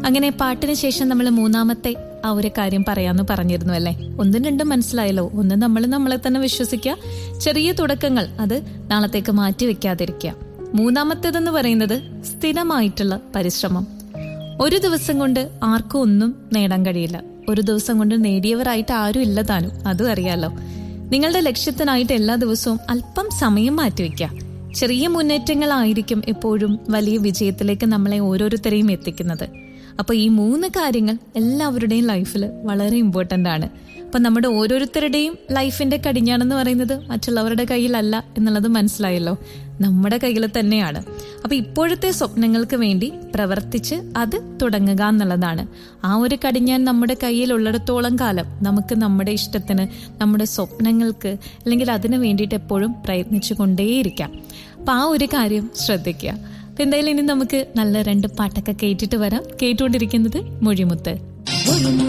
അങ്ങനെ പാട്ടിന് ശേഷം നമ്മൾ മൂന്നാമത്തെ ആ ഒരു കാര്യം പറയാന്ന് പറഞ്ഞിരുന്നു അല്ലേ ഒന്നും രണ്ടും മനസ്സിലായല്ലോ ഒന്ന് നമ്മൾ നമ്മളെ തന്നെ വിശ്വസിക്കുക ചെറിയ തുടക്കങ്ങൾ അത് നാളത്തേക്ക് മാറ്റി വെക്കാതിരിക്കുക മൂന്നാമത്തേതെന്ന് പറയുന്നത് സ്ഥിരമായിട്ടുള്ള പരിശ്രമം ഒരു ദിവസം കൊണ്ട് ആർക്കും ഒന്നും നേടാൻ കഴിയില്ല ഒരു ദിവസം കൊണ്ട് നേടിയവരായിട്ട് ആരും ഇല്ല താനും അതും അറിയാലോ നിങ്ങളുടെ ലക്ഷ്യത്തിനായിട്ട് എല്ലാ ദിവസവും അല്പം സമയം മാറ്റിവെക്കുക ചെറിയ മുന്നേറ്റങ്ങളായിരിക്കും എപ്പോഴും വലിയ വിജയത്തിലേക്ക് നമ്മളെ ഓരോരുത്തരെയും എത്തിക്കുന്നത് അപ്പൊ ഈ മൂന്ന് കാര്യങ്ങൾ എല്ലാവരുടെയും ലൈഫിൽ വളരെ ഇമ്പോർട്ടന്റ് ആണ് അപ്പൊ നമ്മുടെ ഓരോരുത്തരുടെയും ലൈഫിന്റെ കടിഞ്ഞാണെന്ന് പറയുന്നത് മറ്റുള്ളവരുടെ കയ്യിലല്ല എന്നുള്ളത് മനസ്സിലായല്ലോ നമ്മുടെ കയ്യിൽ തന്നെയാണ് അപ്പൊ ഇപ്പോഴത്തെ സ്വപ്നങ്ങൾക്ക് വേണ്ടി പ്രവർത്തിച്ച് അത് തുടങ്ങുക എന്നുള്ളതാണ് ആ ഒരു കടിഞ്ഞാൻ നമ്മുടെ കയ്യിൽ ഉള്ളിടത്തോളം കാലം നമുക്ക് നമ്മുടെ ഇഷ്ടത്തിന് നമ്മുടെ സ്വപ്നങ്ങൾക്ക് അല്ലെങ്കിൽ അതിനു വേണ്ടിയിട്ട് എപ്പോഴും പ്രയത്നിച്ചു കൊണ്ടേയിരിക്കാം അപ്പൊ ആ ഒരു കാര്യം ശ്രദ്ധിക്കുക അപ്പൊ എന്തായാലും ഇനി നമുക്ക് നല്ല രണ്ട് പാട്ടൊക്കെ കേട്ടിട്ട് വരാം കേട്ടുകൊണ്ടിരിക്കുന്നത് മൊഴിമുത്ത് ഒരു